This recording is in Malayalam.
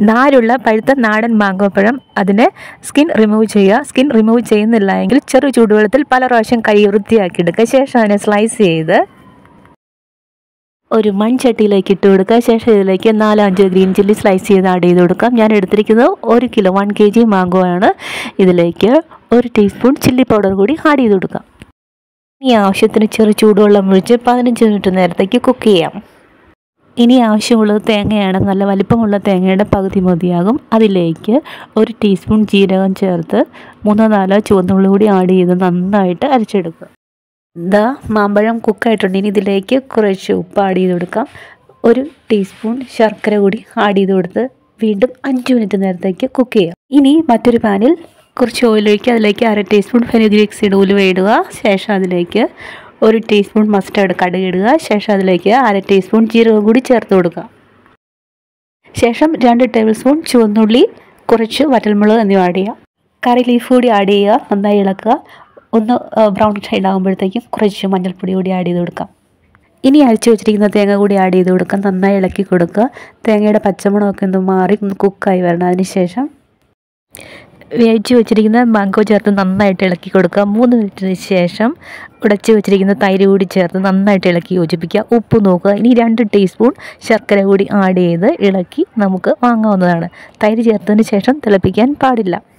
നാരുള്ള പഴുത്ത നാടൻ മാങ്കോപ്പഴം അതിനെ സ്കിൻ റിമൂവ് ചെയ്യുക സ്കിൻ റിമൂവ് ചെയ്യുന്നില്ല എങ്കിൽ ചെറു ചൂടുവെള്ളത്തിൽ പല പ്രാവശ്യം കൈ വൃത്തിയാക്കി എടുക്കുക ശേഷം അതിനെ സ്ലൈസ് ചെയ്ത് ഒരു മൺചട്ടിയിലേക്ക് ഇട്ട് കൊടുക്കുക ശേഷം ഇതിലേക്ക് നാലോ അഞ്ചോ ഗ്രീൻ ചില്ലി സ്ലൈസ് ചെയ്ത് ആഡ് ചെയ്ത് കൊടുക്കാം ഞാൻ എടുത്തിരിക്കുന്നത് ഒരു kilo one K G mango ആണ് ഇതിലേക്ക് ഒരു ടീസ്പൂൺ ചില്ലി പൗഡർ കൂടി ആഡ് ചെയ്ത് കൊടുക്കാം ഇനി ആവശ്യത്തിന് ചെറു ചൂടുവെള്ളം ഒഴിച്ച് പതിനഞ്ച് മിനിറ്റ് നേരത്തേക്ക് കുക്ക് ചെയ്യാം ഇനി ആവശ്യമുള്ളത് തേങ്ങയാണ് നല്ല വലിപ്പമുള്ള തേങ്ങയുടെ പകുതി മതിയാകും അതിലേക്ക് ഒരു ടീസ്പൂൺ ജീരകം ചേർത്ത് മൂന്നോ നാലോ ചുവന്നുള്ളി കൂടി ആഡ് ചെയ്ത് നന്നായിട്ട് അരച്ചെടുക്കുക ഇതാ മാമ്പഴം കുക്കായിട്ടുണ്ട് ഇനി ഇതിലേക്ക് കുറച്ച് ഉപ്പ് ആഡ് ചെയ്ത് കൊടുക്കാം ഒരു ടീസ്പൂൺ ശർക്കര കൂടി ആഡ് ചെയ്ത് കൊടുത്ത് വീണ്ടും അഞ്ച് മിനിറ്റ് നേരത്തേക്ക് കുക്ക് ചെയ്യാം ഇനി മറ്റൊരു പാനിൽ കുറച്ച് ഓയിൽ ഒഴിക്കുക അതിലേക്ക് അര ടീസ്പൂൺ ഫെനുഗ്രിക് സീഡ് ഉലുവ ഇടുക ശേഷം അതിലേക്ക് ഒരു ടീസ്പൂൺ മസ്റ്റർഡ് കടുക് ഇടുക ശേഷം അതിലേക്ക് അര ടീസ്പൂൺ ജീരകം കൂടി ചേർത്ത് കൊടുക്കുക ശേഷം രണ്ട് ടേബിൾ സ്പൂൺ ചുവന്നുള്ളി കുറച്ച് വറ്റൽമുളക് എന്നിവ ആഡ് ചെയ്യുക കറി ലീഫ് കൂടി ആഡ് ചെയ്യുക നന്നായി ഇളക്കുക ഒന്ന് ബ്രൗൺ ഷെയ്ഡ് ആകുമ്പോഴത്തേക്കും കുറച്ച് മഞ്ഞൾപ്പൊടി കൂടി ആഡ് ചെയ്ത് കൊടുക്കാം ഇനി അരച്ച് വെച്ചിരിക്കുന്ന തേങ്ങ കൂടി ആഡ് ചെയ്ത് കൊടുക്കാം നന്നായി ഇളക്കി കൊടുക്കുക തേങ്ങയുടെ പച്ചമണമൊക്കെ ഒന്ന് മാറി ഒന്ന് കുക്കായി വരണം അതിനുശേഷം വേവിച്ച് വെച്ചിരിക്കുന്ന മാങ്കോ ചേർത്ത് നന്നായിട്ട് ഇളക്കി കൊടുക്കുക മൂന്ന് മിനിറ്റിന് ശേഷം ഉടച്ച് വെച്ചിരിക്കുന്ന തൈര് കൂടി ചേർത്ത് നന്നായിട്ട് ഇളക്കി യോജിപ്പിക്കുക ഉപ്പ് നോക്കുക ഇനി രണ്ട് ടീസ്പൂൺ ശർക്കര കൂടി ആഡ് ചെയ്ത് ഇളക്കി നമുക്ക് വാങ്ങാവുന്നതാണ് തൈര് ചേർത്തതിന് ശേഷം തിളപ്പിക്കാൻ പാടില്ല